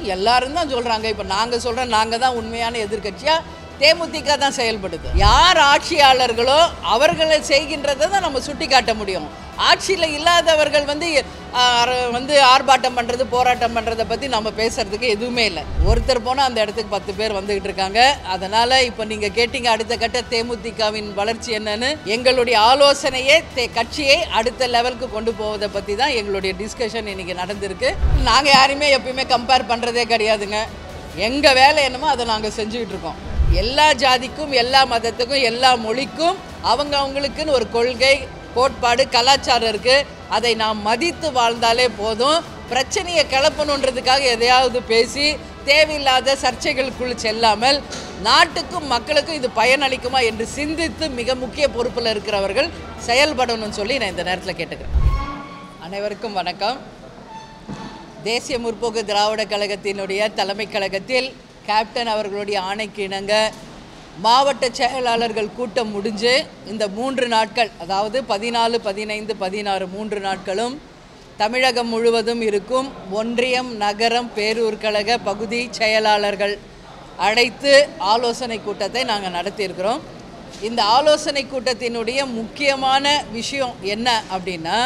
எல்லாரும் தான் சொல்கிறாங்க இப்போ நாங்கள் சொல்கிறோம் நாங்கள் தான் உண்மையான எதிர்க்கட்சியாக தேமுதிக தான் செயல்படுது யார் ஆட்சியாளர்களோ அவர்களை செய்கின்றதை தான் நம்ம சுட்டி காட்ட முடியும் ஆட்சியில் இல்லாதவர்கள் வந்து ஆ, அர- வந்து ஆர்ப்பாட்டம் பண்ணுறது போராட்டம் பண்ணுறதை பற்றி நம்ம பேசுறதுக்கு எதுவுமே இல்லை ஒருத்தர் போனால் அந்த இடத்துக்கு பத்து பேர் வந்துகிட்டு இருக்காங்க அதனால் இப்போ நீங்கள் கேட்டீங்க அடுத்த கட்ட தேமுதிகவின் வளர்ச்சி என்னன்னு எங்களுடைய ஆலோசனையே தே கட்சியை அடுத்த லெவலுக்கு கொண்டு போவதை பற்றி தான் எங்களுடைய டிஸ்கஷன் இன்னைக்கு நடந்திருக்கு நாங்கள் யாரையுமே எப்பயுமே கம்பேர் பண்ணுறதே கிடையாதுங்க எங்கள் வேலை என்னமோ அதை நாங்கள் செஞ்சுக்கிட்டு இருக்கோம் எல்லா ஜாதிக்கும் எல்லா மதத்துக்கும் எல்லா மொழிக்கும் அவங்க அவங்களுக்குன்னு ஒரு கொள்கை கோட்பாடு கலாச்சாரம் இருக்குது அதை நாம் மதித்து வாழ்ந்தாலே போதும் பிரச்சனையை கிளப்பணுன்றதுக்காக எதையாவது பேசி தேவையில்லாத சர்ச்சைகளுக்குள் செல்லாமல் நாட்டுக்கும் மக்களுக்கும் இது பயனளிக்குமா என்று சிந்தித்து மிக முக்கிய பொறுப்பில் இருக்கிறவர்கள் செயல்படணும்னு சொல்லி நான் இந்த நேரத்தில் கேட்டுக்கிறேன் அனைவருக்கும் வணக்கம் தேசிய முற்போக்கு திராவிட கழகத்தினுடைய தலைமை கழகத்தில் கேப்டன் அவர்களுடைய ஆணைக்கு இணங்க மாவட்ட செயலாளர்கள் கூட்டம் முடிஞ்சு இந்த மூன்று நாட்கள் அதாவது பதினாலு பதினைந்து பதினாறு மூன்று நாட்களும் தமிழகம் முழுவதும் இருக்கும் ஒன்றியம் நகரம் பேரூர் கழக பகுதி செயலாளர்கள் அழைத்து ஆலோசனை கூட்டத்தை நாங்கள் நடத்தியிருக்கிறோம் இந்த ஆலோசனை கூட்டத்தினுடைய முக்கியமான விஷயம் என்ன அப்படின்னா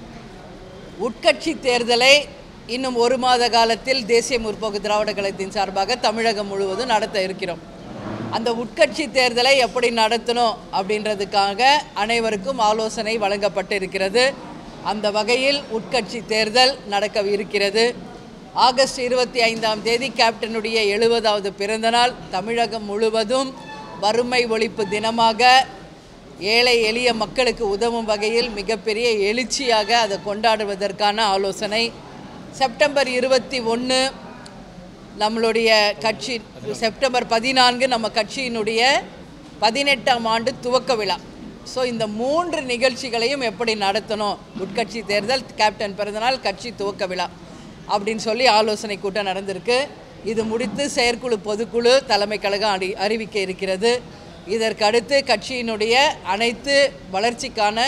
உட்கட்சி தேர்தலை இன்னும் ஒரு மாத காலத்தில் தேசிய முற்போக்கு திராவிட கழகத்தின் சார்பாக தமிழகம் முழுவதும் நடத்த இருக்கிறோம் அந்த உட்கட்சி தேர்தலை எப்படி நடத்தணும் அப்படின்றதுக்காக அனைவருக்கும் ஆலோசனை வழங்கப்பட்டு இருக்கிறது அந்த வகையில் உட்கட்சி தேர்தல் நடக்க இருக்கிறது ஆகஸ்ட் இருபத்தி ஐந்தாம் தேதி கேப்டனுடைய எழுபதாவது பிறந்தநாள் தமிழகம் முழுவதும் வறுமை ஒழிப்பு தினமாக ஏழை எளிய மக்களுக்கு உதவும் வகையில் மிகப்பெரிய எழுச்சியாக அதை கொண்டாடுவதற்கான ஆலோசனை செப்டம்பர் இருபத்தி ஒன்று நம்மளுடைய கட்சி செப்டம்பர் பதினான்கு நம்ம கட்சியினுடைய பதினெட்டாம் ஆண்டு துவக்க விழா ஸோ இந்த மூன்று நிகழ்ச்சிகளையும் எப்படி நடத்தணும் உட்கட்சி தேர்தல் கேப்டன் பிறந்தநாள் கட்சி துவக்க விழா அப்படின்னு சொல்லி ஆலோசனை கூட்டம் நடந்திருக்கு இது முடித்து செயற்குழு பொதுக்குழு தலைமை கழகம் அறி அறிவிக்க இருக்கிறது இதற்கு அடுத்து கட்சியினுடைய அனைத்து வளர்ச்சிக்கான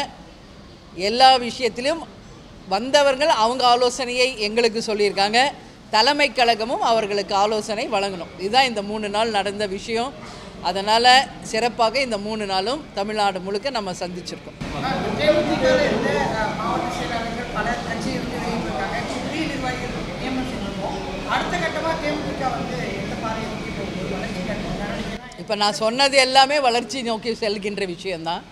எல்லா விஷயத்திலும் வந்தவர்கள் அவங்க ஆலோசனையை எங்களுக்கு சொல்லியிருக்காங்க தலைமை கழகமும் அவர்களுக்கு ஆலோசனை வழங்கணும் இதுதான் இந்த மூணு நாள் நடந்த விஷயம் அதனால் சிறப்பாக இந்த மூணு நாளும் தமிழ்நாடு முழுக்க நம்ம சந்திச்சிருக்கோம் தேமுதிகவில் இருந்து அஹ், மாவட்ட செயலாளர்கள் பல கட்சியிலிருந்து வெளியிட்டிருக்காங்க புதிய நிர்வாகிகள் நியமனம் செஞ்சிருக்கோம் அடுத்த கட்டமாக தேமுதிக வந்து எந்த பாதையை நோக்கி போகுது வளர்ச்சி கட்டம் இப்போ நான் சொன்னது எல்லாமே வளர்ச்சி நோக்கி செல்கின்ற விஷயம்தான்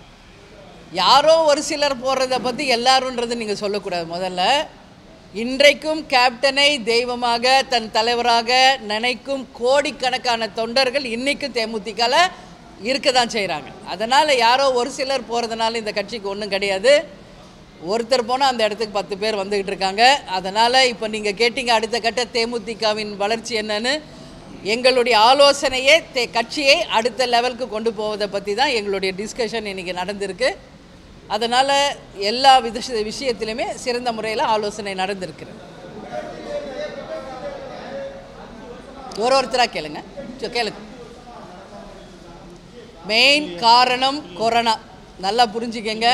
யாரோ ஒரு சிலர் போடுறத பற்றி எல்லாருன்றது நீங்கள் சொல்லக்கூடாது முதல்ல இன்றைக்கும் கேப்டனை தெய்வமாக தன் தலைவராக நினைக்கும் கோடிக்கணக்கான தொண்டர்கள் இன்றைக்கும் தேமுதிகல இருக்க தான் செய்கிறாங்க அதனால் யாரோ ஒரு சிலர் போகிறதுனால இந்த கட்சிக்கு ஒன்றும் கிடையாது ஒருத்தர் போனால் அந்த இடத்துக்கு பத்து பேர் வந்துக்கிட்டு இருக்காங்க அதனால் இப்போ நீங்கள் கேட்டீங்க அடுத்த கட்ட தேமுதிகவின் வளர்ச்சி என்னன்னு எங்களுடைய ஆலோசனையே தே கட்சியை அடுத்த லெவலுக்கு கொண்டு போவதை பற்றி தான் எங்களுடைய டிஸ்கஷன் இன்றைக்கி நடந்திருக்கு அதனால் எல்லா வித விஷயத்திலுமே சிறந்த முறையில் ஆலோசனை நடந்திருக்கிறது ஒரு ஒருத்தராக கேளுங்க சரி, கேளுங்க மெயின் காரணம் கொரோனா நல்லா புரிஞ்சுக்கங்க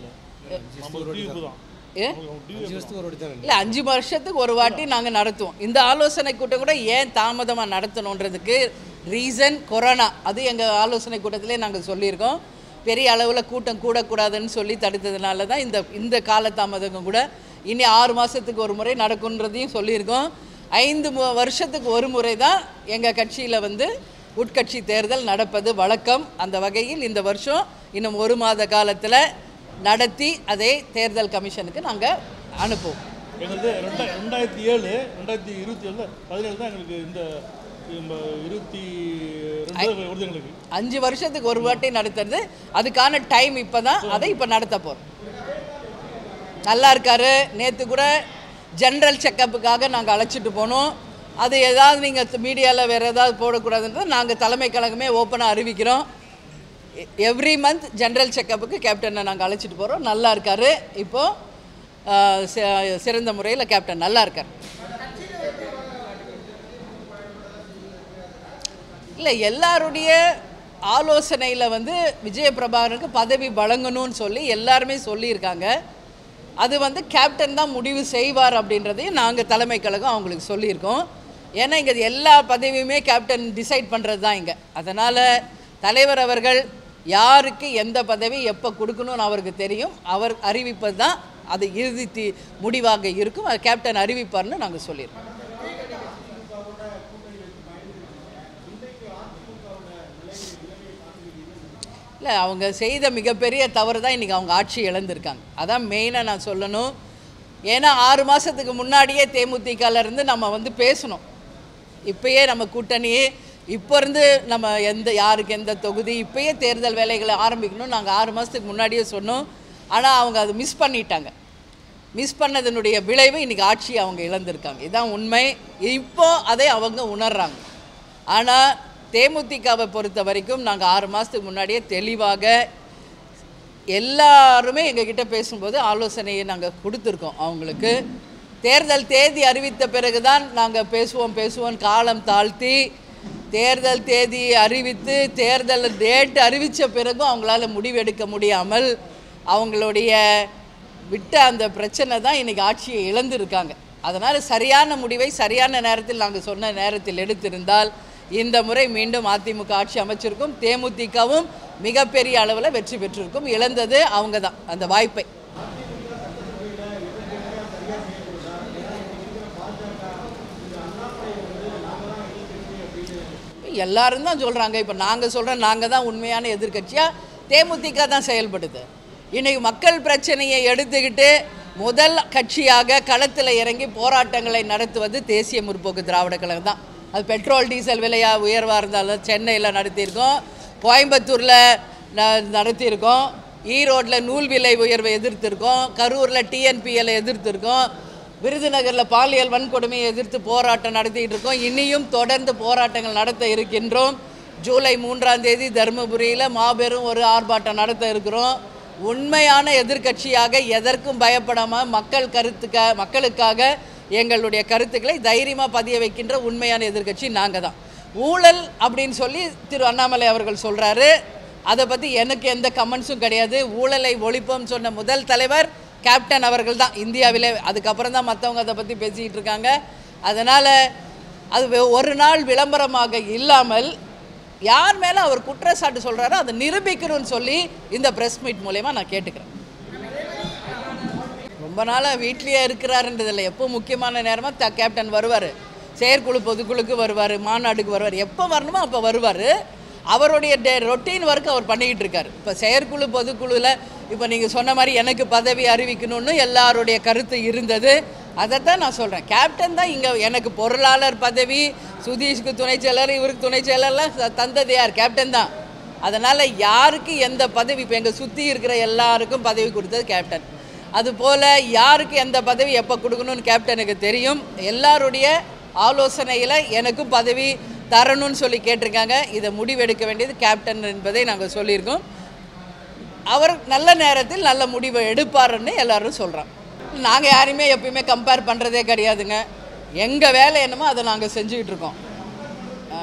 ஏ இல்லை அஞ்சு வருஷத்துக்கு ஒரு வாட்டி நாங்கள் நடத்துவோம் இந்த ஆலோசனை கூட்டம் கூட ஏன் தாமதமாக நடத்தணுன்றதுக்கு ரீசன் கொரோனா அது எங்கள் ஆலோசனை கூட்டத்திலே நாங்கள் சொல்லியிருக்கோம் பெரிய அளவில் கூட்டம் கூடக்கூடாதுன்னு சொல்லி தடுத்ததுனால தான் இந்த இந்த காலதாமதம் கூட இனி ஆறு மாதத்துக்கு ஒரு முறை நடக்குன்றதையும் சொல்லியிருக்கோம் ஐந்து மு வருஷத்துக்கு ஒரு முறை தான் எங்கள் கட்சியில் வந்து உட்கட்சி தேர்தல் நடப்பது வழக்கம் அந்த வகையில் இந்த வருஷம் இன்னும் ஒரு மாத காலத்தில் நடத்தி அதை தேர்தல் கமிஷனுக்கு நாங்கள் அனுப்புவோம் எங்களுக்கு ரெண்டா ரெண்டாயிரத்தி ஏழு ரெண்டாயிரத்தி இருபத்தி ஏழில் பதினேழு தான் எங்களுக்கு இந்த இந்த இருபத்தி ரெண்டு வருது எங்களுக்கு அஞ்சு வருஷத்துக்கு ஒரு வாட்டி நடத்துறது அதுக்கான டைம் இப்போ தான் அதை இப்போ நடத்த போகிறோம் நல்லா இருக்காரு நேற்று கூட ஜென்ரல் செக்கப்புக்காக நாங்கள் அழைச்சிட்டு போனோம் அது ஏதாவது நீங்கள் மீடியாவில் வேறு ஏதாவது போடக்கூடாதுன்றது நாங்கள் தலைமை கழகமே ஓப்பனாக அறிவிக்கிறோம் எவ்ரி மந்த் ஜென்ரல் செக்கப்புக்கு கேப்டனை நாங்கள் அழைச்சிட்டு போகிறோம் நல்லா இருக்காரு இப்போது சிறந்த முறையில் கேப்டன் நல்லா இருக்கார் இல்லை எல்லாருடைய ஆலோசனையில் வந்து விஜய பிரபாகருக்கு பதவி வழங்கணும்னு சொல்லி எல்லாருமே சொல்லியிருக்காங்க அது வந்து கேப்டன் தான் முடிவு செய்வார் அப்படின்றதையும் நாங்கள் தலைமை கழகம் அவங்களுக்கு சொல்லியிருக்கோம் ஏன்னா இங்கே எல்லா பதவியுமே கேப்டன் டிசைட் பண்ணுறது தான் இங்கே அதனால் தலைவர் அவர்கள் யாருக்கு எந்த பதவி எப்போ கொடுக்கணும்னு அவருக்கு தெரியும் அவர் அறிவிப்பது தான் அது இறுதி தி- முடிவாக இருக்கும் அது கேப்டன் அறிவிப்பார்னு நாங்கள் சொல்லியிருக்கோம் இல்லை அவங்க செய்த மிகப்பெரிய தவறு தான் இன்றைக்கி அவங்க ஆட்சி இழந்திருக்காங்க அதான் மெயினாக நான் சொல்லணும் ஏன்னா ஆறு மாதத்துக்கு முன்னாடியே தேமுதிகல இருந்து நம்ம வந்து பேசணும் இப்பயே நம்ம கூட்டணியே இப்போ இருந்து நம்ம எந்த யாருக்கு எந்த தொகுதி இப்பயே தேர்தல் வேலைகளை ஆரம்பிக்கணும் நாங்கள் ஆறு மாதத்துக்கு முன்னாடியே சொன்னோம் ஆனால் அவங்க அதை மிஸ் பண்ணிட்டாங்க மிஸ் பண்ணதனுடைய விளைவு இன்றைக்கி ஆட்சி அவங்க இழந்திருக்காங்க இதான் உண்மை இப்போ அதை அவங்க உணர்றாங்க ஆனால் தேமுதிகவை பொறுத்த வரைக்கும் நாங்கள் ஆறு மாதத்துக்கு முன்னாடியே தெளிவாக எல்லாருமே எங்ககிட்ட பேசும்போது ஆலோசனையை நாங்கள் கொடுத்துருக்கோம் அவங்களுக்கு தேர்தல் தேதி அறிவித்த பிறகு தான் நாங்கள் பேசுவோம் பேசுவோம் காலம் தாழ்த்தி தேர்தல் தேதி அறிவித்து தேர்தல் டேட் அறிவித்த பிறகும் அவங்களால முடிவெடுக்க முடியாமல் அவங்களுடைய விட்ட அந்த பிரச்சனை தான் இன்றைக்கி ஆட்சியை இழந்திருக்காங்க அதனால் சரியான முடிவை சரியான நேரத்தில் நாங்கள் சொன்ன நேரத்தில் எடுத்திருந்தால் இந்த முறை மீண்டும் அதிமுக ஆட்சி அமைச்சிருக்கும் தேமுதிகவும் மிகப்பெரிய அளவில் வெற்றி பெற்றிருக்கும் இழந்தது அவங்க தான் அந்த வாய்ப்பை எல்லாரும் தான் சொல்கிறாங்க இப்போ நாங்கள் சொல்கிறோம் நாங்கள் தான் உண்மையான எதிர்க்கட்சியாக தேமுதிக தான் செயல்படுது இன்னைக்கு மக்கள் பிரச்சனையை எடுத்துக்கிட்டு முதல் கட்சியாக களத்தில் இறங்கி போராட்டங்களை நடத்துவது தேசிய முற்போக்கு திராவிட கழகம் தான் அது பெட்ரோல் டீசல் விலையா உயர்வாக இருந்தாலும் சென்னையில் நடத்தியிருக்கோம் கோயம்புத்தூரில் ந- நடத்தியிருக்கோம் ஈரோட்டில் நூல் விலை உயர்வை எதிர்த்திருக்கோம் கரூரில் டிஎன்பிஎல் எதிர்த்திருக்கோம் விருதுநகரில் பாலியல் வன்கொடுமையை எதிர்த்து போராட்டம் நடத்திட்டு இருக்கோம் இனியும் தொடர்ந்து போராட்டங்கள் நடத்த இருக்கின்றோம் ஜூலை மூன்றாம் தேதி தருமபுரியில் மாபெரும் ஒரு ஆர்ப்பாட்டம் நடத்த இருக்கிறோம் உண்மையான எதிர்க்கட்சியாக எதற்கும் பயப்படாமல் மக்கள் கருத்துக்க மக்களுக்காக எங்களுடைய கருத்துக்களை தைரியமாக பதிய வைக்கின்ற உண்மையான எதிர்க்கட்சி நாங்கள் தான் ஊழல் அப்படின்னு சொல்லி திரு அண்ணாமலை அவர்கள் சொல்கிறாரு அதை பற்றி எனக்கு எந்த கமெண்ட்ஸும் கிடையாது ஊழலை ஒழிப்போம் சொன்ன முதல் தலைவர் கேப்டன் அவர்கள் தான் இந்தியாவிலே அதுக்கப்புறம் தான் மற்றவங்க அதை பற்றி பேசிக்கிட்டு இருக்காங்க அதனால் அது வெ- ஒரு நாள் விளம்பரமாக இல்லாமல் யார் மேலே அவர் குற்றச்சாட்டு சொல்கிறாரோ அதை நிரூபிக்கணும்னு சொல்லி இந்த ப்ரெஸ் மீட் மூலயமா நான் கேட்டுக்கிறேன் ரொம்ப நாளாக வீட்லேயே இருக்கிறாருன்றதில்ல எப்போ முக்கியமான நேரமாக த கேப்டன் வருவார் செயற்குழு பொதுக்குழுக்கு வருவார் மாநாடுக்கு வருவார் எப்போ வரணுமோ அப்போ வருவார் அவருடைய டே ரொட்டீன் ஒர்க் அவர் பண்ணிக்கிட்டு இருக்காரு இப்போ செயற்குழு பொதுக்குழுவில் இப்போ நீங்கள் சொன்ன மாதிரி எனக்கு பதவி அறிவிக்கணும்னு எல்லாருடைய கருத்து இருந்தது அதைத்தான் நான் சொல்கிறேன் கேப்டன் தான் இங்கே எனக்கு பொருளாளர் பதவி சுதீஷ்க்கு துணை செயலர் இவருக்கு துணை செயலர்லாம் த- தந்தது யார் கேப்டன் தான் அதனால் யாருக்கு எந்த பதவி இப்போ எங்கள் சுற்றி இருக்கிற எல்லாருக்கும் பதவி கொடுத்தது கேப்டன் அதுபோல் யாருக்கு எந்த பதவி எப்போ கொடுக்கணும்னு கேப்டனுக்கு தெரியும் எல்லாருடைய ஆலோசனையில் எனக்கும் பதவி தரணும்னு சொல்லி கேட்டிருக்காங்க இதை முடிவெடுக்க வேண்டியது கேப்டன் என்பதை நாங்கள் சொல்லியிருக்கோம் அவர் நல்ல நேரத்தில் நல்ல முடிவை எடுப்பாருன்னு எல்லாரும் சொல்கிறோம் நாங்கள் யாரையுமே எப்பயுமே கம்பேர் பண்ணுறதே கிடையாதுங்க எங்கள் வேலை என்னமோ அதை நாங்கள் செஞ்சுக்கிட்டு இருக்கோம் ஆ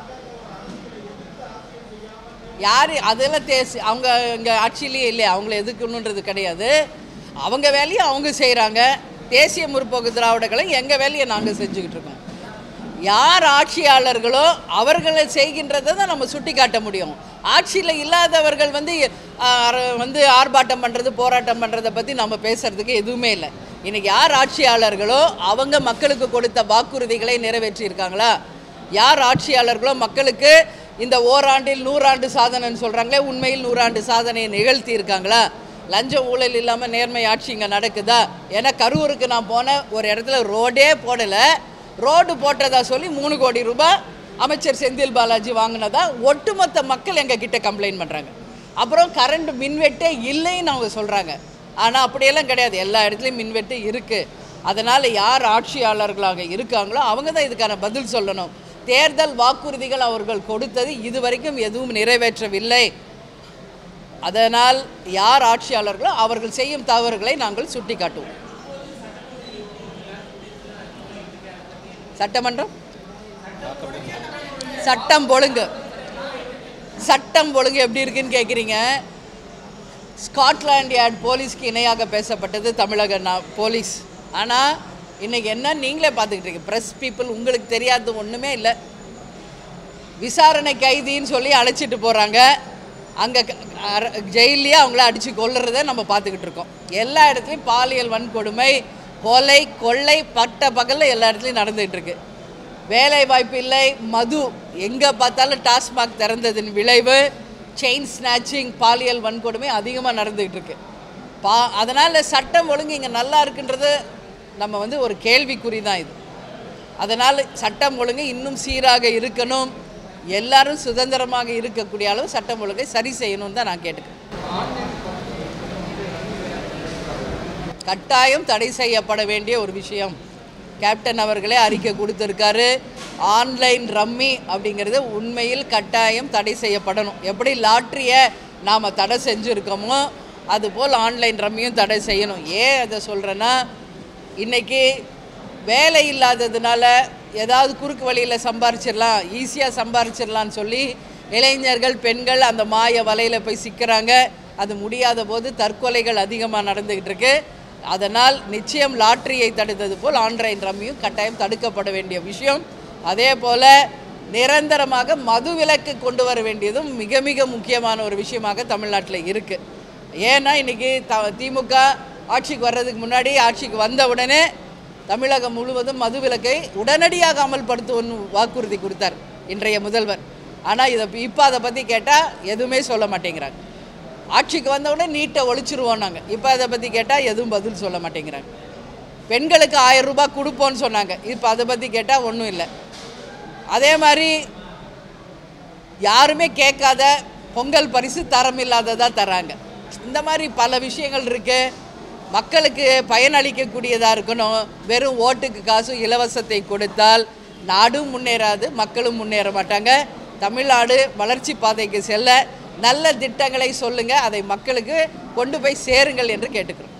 யார் அதெல்லாம் தேசி அவங்க இங்கே ஆட்சியிலேயே இல்லை அவங்கள எதுக்கணுன்றது கிடையாது அவங்க வேலையை அவங்க செய்கிறாங்க தேசிய முற்போக்கு திராவிட கழகம் எங்கள் வேலையை நாங்கள் செஞ்சுக்கிட்டு இருக்கோம் யார் ஆட்சியாளர்களோ அவர்களை செய்கின்றதை தான் நம்ம சுட்டி காட்ட முடியும் ஆட்சியில் இல்லாதவர்கள் வந்து ஆ, அர- வந்து ஆர்ப்பாட்டம் பண்ணுறது போராட்டம் பண்ணுறதை பற்றி நம்ம பேசுகிறதுக்கு எதுவுமே இல்லை இன்னைக்கு யார் ஆட்சியாளர்களோ அவங்க மக்களுக்கு கொடுத்த வாக்குறுதிகளை நிறைவேற்றியிருக்காங்களா யார் ஆட்சியாளர்களோ மக்களுக்கு இந்த ஓராண்டில் நூறாண்டு சாதனைன்னு சொல்கிறாங்களே உண்மையில் நூறாண்டு சாதனையை நிகழ்த்தி இருக்காங்களா லஞ்சம் ஊழல் இல்லாமல் நேர்மை ஆட்சி இங்கே நடக்குதா ஏன்னா கரூருக்கு நான் போனேன் ஒரு இடத்துல ரோடே போடலை ரோடு போட்டதா சொல்லி மூணு கோடி ரூபாய் அமைச்சர் செந்தில் பாலாஜி வாங்கினதா ஒட்டுமொத்த மக்கள் எங்கள் கிட்ட கம்ப்ளைண்ட் பண்ணுறாங்க அப்புறம் கரண்ட் மின்வெட்டே இல்லைன்னு அவங்க சொல்கிறாங்க ஆனால் அப்படியெல்லாம் கிடையாது எல்லா இடத்துலையும் மின்வெட்டு இருக்குது அதனால் யார் ஆட்சியாளர்களாக இருக்காங்களோ அவங்க தான் இதுக்கான பதில் சொல்லணும் தேர்தல் வாக்குறுதிகள் அவர்கள் கொடுத்தது இதுவரைக்கும் எதுவும் நிறைவேற்றவில்லை அதனால் யார் ஆட்சியாளர்களோ அவர்கள் செய்யும் தவறுகளை நாங்கள் சுட்டிக்காட்டுவோம் சட்டமன்றம் சட்டம் ஒழுங்கு சட்டம் ஒழுங்கு எப்படி இருக்குன்னு கேட்குறீங்க ஸ்காட்லாண்ட் யார்ட் போலீஸ்க்கு இணையாக பேசப்பட்டது தமிழக நா- போலீஸ் ஆனால் இன்றைக்கி என்ன நீங்களே பார்த்துக்கிட்டு இருக்கீங்க ப்ரெஸ் பீப்புள் உங்களுக்கு தெரியாதது ஒன்றுமே இல்லை விசாரணை கைதின்னு சொல்லி அழைச்சிட்டு போகிறாங்க அங்கே ஜெயிலையே அவங்கள அடித்து கொல்லுறத நம்ம பார்த்துக்கிட்டு இருக்கோம் எல்லா இடத்துலையும் பாலியல் வன்கொடுமை கொலை கொள்ளை பட்ட பகலில் எல்லா இடத்துலையும் நடந்துகிட்டு இருக்கு வேலை வாய்ப்பு இல்லை மது எங்கே பார்த்தாலும் டாஸ்மாக் திறந்ததின் விளைவு செயின் ஸ்நாச்சிங் பாலியல் வன்கொடுமை அதிகமாக நடந்துகிட்டு இருக்கு பா அதனால் சட்டம் ஒழுங்கு இங்கே நல்லா இருக்குன்றது நம்ம வந்து ஒரு கேள்விக்குறி தான் இது அதனால் சட்டம் ஒழுங்கு இன்னும் சீராக இருக்கணும் எல்லாரும் சுதந்திரமாக இருக்கக்கூடிய அளவு சட்டம் ஒழுங்கை சரி செய்யணும்னு தான் நான் கேட்டுக்கிறேன் கட்டாயம் தடை செய்யப்பட வேண்டிய ஒரு விஷயம் கேப்டன் அவர்களே அறிக்கை கொடுத்துருக்காரு ஆன்லைன் ரம்மி அப்படிங்கிறது உண்மையில் கட்டாயம் தடை செய்யப்படணும் எப்படி லாட்ரியை நாம் தடை செஞ்சுருக்கோமோ அதுபோல் ஆன்லைன் ரம்மியும் தடை செய்யணும் ஏன் அதை சொல்கிறேன்னா இன்றைக்கி வேலை இல்லாததுனால ஏதாவது குறுக்கு வழியில் சம்பாரிச்சிடலாம் ஈஸியாக சம்பாரிச்சிடலான்னு சொல்லி இளைஞர்கள் பெண்கள் அந்த மாய வலையில் போய் சிக்கிறாங்க அது முடியாத போது தற்கொலைகள் அதிகமாக நடந்துக்கிட்டு இருக்கு அதனால் நிச்சயம் லாட்டரியை தடுத்தது போல் ஆன்லைன் ரம்மியும் கட்டாயம் தடுக்கப்பட வேண்டிய விஷயம் அதே போல் நிரந்தரமாக மது விலக்கு கொண்டு வர வேண்டியதும் மிக மிக முக்கியமான ஒரு விஷயமாக தமிழ்நாட்டில் இருக்குது ஏன்னா இன்றைக்கி த திமுக ஆட்சிக்கு வர்றதுக்கு முன்னாடி ஆட்சிக்கு வந்த உடனே தமிழகம் முழுவதும் மதுவிலக்கை உடனடியாக அமல்படுத்துவோன்னு வாக்குறுதி கொடுத்தார் இன்றைய முதல்வர் ஆனால் இதை இப்போ அதை பற்றி கேட்டால் எதுவுமே சொல்ல மாட்டேங்கிறாங்க ஆட்சிக்கு வந்த உடனே நீட்டை ஒழிச்சிருவோம் நாங்கள் இப்போ அதை பற்றி கேட்டால் எதுவும் பதில் சொல்ல மாட்டேங்கிறாங்க பெண்களுக்கு ஆயிரம் ரூபாய் கொடுப்போன்னு சொன்னாங்க இப்போ அதை பற்றி கேட்டால் ஒன்றும் இல்லை அதே மாதிரி யாருமே கேட்காத பொங்கல் பரிசு தரம் இல்லாததாக தராங்க இந்த மாதிரி பல விஷயங்கள் இருக்குது மக்களுக்கு பயனளிக்கக்கூடியதாக இருக்கணும் வெறும் ஓட்டுக்கு காசு இலவசத்தை கொடுத்தால் நாடும் முன்னேறாது மக்களும் முன்னேற மாட்டாங்க தமிழ்நாடு வளர்ச்சி பாதைக்கு செல்ல நல்ல திட்டங்களை சொல்லுங்கள் அதை மக்களுக்கு கொண்டு போய் சேருங்கள் என்று கேட்டுக்கிறோம்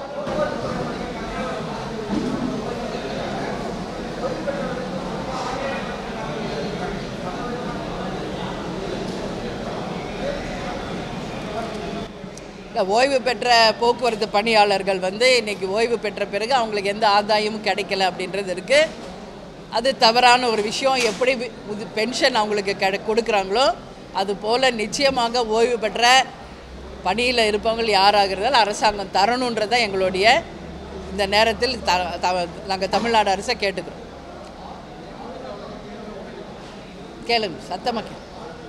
இந்த ஓய்வு பெற்ற போக்குவரத்து பணியாளர்கள் வந்து இன்னைக்கு ஓய்வு பெற்ற பிறகு அவங்களுக்கு எந்த ஆதாயமும் கிடைக்கல அப்படின்றது இருக்குது அது தவறான ஒரு விஷயம் எப்படி பென்ஷன் அவங்களுக்கு கிடை கொடுக்குறாங்களோ அது போல் நிச்சயமாக ஓய்வு பெற்ற பணியில் இருப்பவங்க யாராகிறதால் அரசாங்கம் தரணுன்றதை எங்களுடைய இந்த நேரத்தில் த நாங்கள் தமிழ்நாடு அரசை கேட்டுக்கிறோம் கேளுங்க சத்தமாக கேளு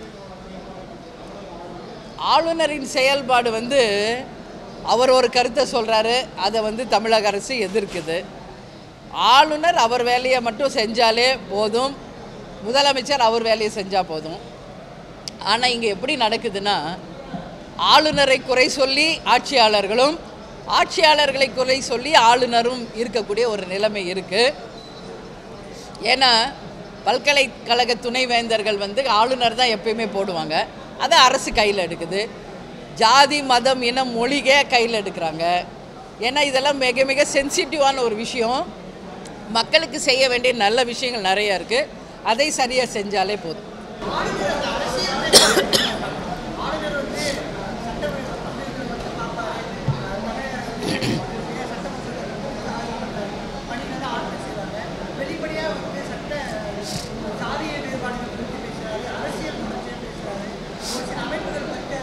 ஆளுநரின் செயல்பாடு வந்து அவர் ஒரு கருத்தை சொல்கிறாரு அதை வந்து தமிழக அரசு எதிர்க்குது ஆளுநர் அவர் வேலையை மட்டும் செஞ்சாலே போதும் முதலமைச்சர் அவர் வேலையை செஞ்சால் போதும் ஆனால் இங்கே எப்படி நடக்குதுன்னா ஆளுநரை குறை சொல்லி ஆட்சியாளர்களும் ஆட்சியாளர்களை குறை சொல்லி ஆளுநரும் இருக்கக்கூடிய ஒரு நிலைமை இருக்குது ஏன்னா பல்கலைக்கழக துணைவேந்தர்கள் வந்து ஆளுநர் தான் எப்பயுமே போடுவாங்க அதை அரசு கையில் எடுக்குது ஜாதி மதம் இனம் மொழிகே கையில் எடுக்கிறாங்க ஏன்னா இதெல்லாம் மிக மிக சென்சிட்டிவான ஒரு விஷயம் மக்களுக்கு செய்ய வேண்டிய நல்ல விஷயங்கள் நிறைய இருக்குது அதை சரியாக செஞ்சாலே போதும் வெளிப்படையாக வந்து சட்ட சாதிய வேறுபாடுகள் பற்றி பேசுகிறாரு அரசியல் பற்றி பேசுகிறாரு ஒரு சில அமைப்புகள் பற்றி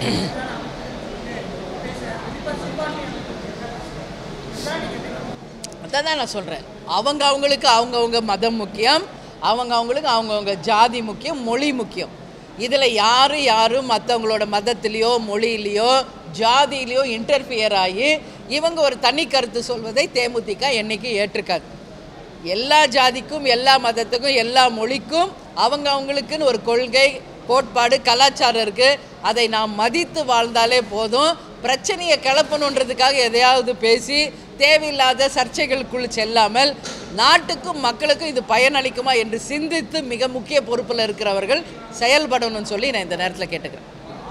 பேசுகிறார் குறிப்பாக சிறுபான்மையினர் அதான் தான் நான் சொல்கிறேன் அவங்க அவங்களுக்கு அவங்கவுங்க மதம் முக்கியம் அவங்க அவங்களுக்கு அவங்கவுங்க ஜாதி முக்கியம் மொழி முக்கியம் இதில் யார் யாரும் மற்றவங்களோட மதத்திலேயோ மொழியிலையோ ஜாதியிலையோ இன்டர்ஃபியர் ஆகி இவங்க ஒரு தனி கருத்து சொல்வதை தேமுதிக என்னைக்கு ஏற்றுக்காது எல்லா ஜாதிக்கும் எல்லா மதத்துக்கும் எல்லா மொழிக்கும் அவங்க அவங்களுக்குன்னு ஒரு கொள்கை கோட்பாடு கலாச்சாரம் இருக்குது அதை நாம் மதித்து வாழ்ந்தாலே போதும் பிரச்சனையை கிளப்பணுன்றதுக்காக எதையாவது பேசி தேவையில்லாத சர்ச்சைகளுக்குள் செல்லாமல் நாட்டுக்கும் மக்களுக்கும் இது பயனளிக்குமா என்று சிந்தித்து மிக முக்கிய பொறுப்பில் இருக்கிறவர்கள் செயல்படணும்னு சொல்லி நான் இந்த நேரத்தில் கேட்டுக்கிறேன்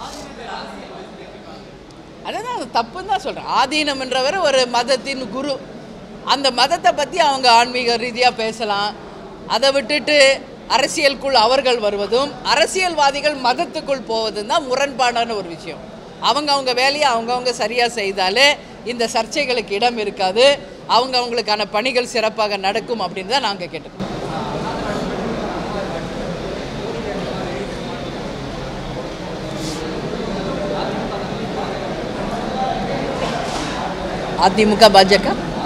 அதுதான் அது தப்புன்னு தான் சொல்கிறேன் ஆதீனம்ன்றவர் ஒரு மதத்தின் குரு அந்த மதத்தை பற்றி அவங்க ஆன்மீக ரீதியாக பேசலாம் அதை விட்டுட்டு அரசியலுக்குள் அவர்கள் வருவதும் அரசியல்வாதிகள் மதத்துக்குள் போவதும் தான் முரண்பாடான ஒரு விஷயம் அவங்க அவங்க வேலையை அவங்கவுங்க சரியாக செய்தாலே இந்த சர்ச்சைகளுக்கு இடம் இருக்காது அவங்க அவங்களுக்கான பணிகள் சிறப்பாக நடக்கும் அப்படின்னு தான் நாங்கள் கேட்டுக்கோம் அதிமுக பாஜக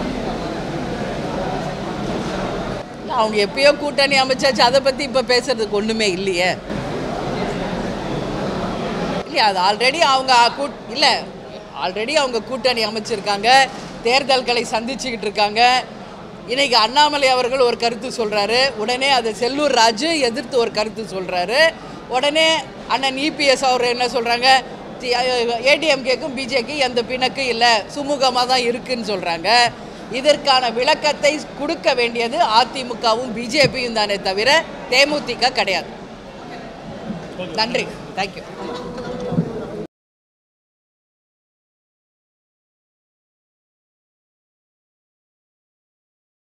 இல்ல, அவங்க எப்பயோ கூட்டணி அமைச்சாச்சு அதை பற்றி இப்போ பேசுறதுக்கு ஒன்றுமே இல்லையே இல்லையா அது ஆல்ரெடி அவங்க கூட் இல்லை ஆல்ரெடி அவங்க கூட்டணி அமைச்சிருக்காங்க தேர்தல்களை சந்திச்சுக்கிட்டு இருக்காங்க இன்னைக்கு அண்ணாமலை அவர்கள் ஒரு கருத்து சொல்கிறாரு உடனே அதை செல்லூர் ராஜு எதிர்த்து ஒரு கருத்து சொல்கிறாரு உடனே அண்ணன் இபிஎஸ் அவர் என்ன சொல்கிறாங்க ஏடிஎம்கேக்கும் பிஜேக்கு எந்த பிணக்கும் இல்லை சுமூகமாக தான் இருக்குன்னு சொல்கிறாங்க இதற்கான விளக்கத்தை கொடுக்க வேண்டியது அதிமுகவும் பிஜேபியும் தானே தவிர தேமுதிக கிடையாது நன்றி தேங்க்யூ